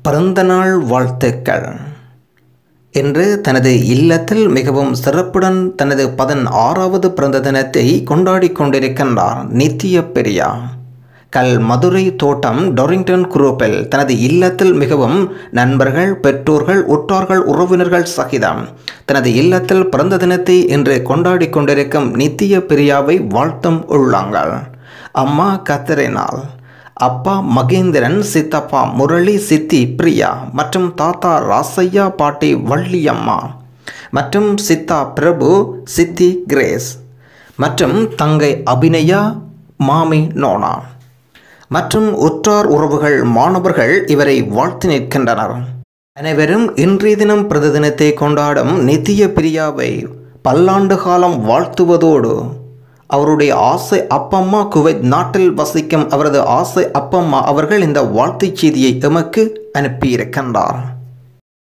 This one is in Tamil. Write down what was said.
பிறந்தநாள் வாழ்த்துக்கள் என்று தனது இல்லத்தில் மிகவும் சிறப்புடன் தனது பதினாறாவது பிறந்த தினத்தை கொண்டாடி கொண்டிருக்கின்றார் நித்திய பெரியா கல் மதுரை தோட்டம் டொரிங்டன் குரூப்பில் தனது இல்லத்தில் மிகவும் நண்பர்கள் பெற்றோர்கள் உற்றார்கள் உறவினர்கள் சகிதம் தனது இல்லத்தில் பிறந்த தினத்தை இன்று கொண்டாடி கொண்டிருக்கும் நித்திய பிரியாவை வாழ்த்தும் உள்ளாங்கள் அம்மா கத்தரினால் அப்பா மகேந்திரன் சித்தப்பா முரளி சித்தி பிரியா மற்றும் தாத்தா ராசையா பாட்டி வள்ளியம்மா மற்றும் சித்தா பிரபு சித்தி கிரேஸ் மற்றும் தங்கை அபிநயா மாமி நோனா மற்றும் உற்றார் உறவுகள் மாணவர்கள் இவரை வாழ்த்து நிற்கின்றனர் அனைவரும் இன்றைய தினம் பிரத தினத்தை கொண்டாடும் நித்திய பிரியாவை பல்லாண்டு காலம் வாழ்த்துவதோடு அவருடைய ஆசை அப்பம்மா குவைத் நாட்டில் வசிக்கும் அவரது ஆசை அப்பம்மா அவர்கள் இந்த வாழ்த்துச் செய்தியை எமக்கு அனுப்பியிருக்கின்றார்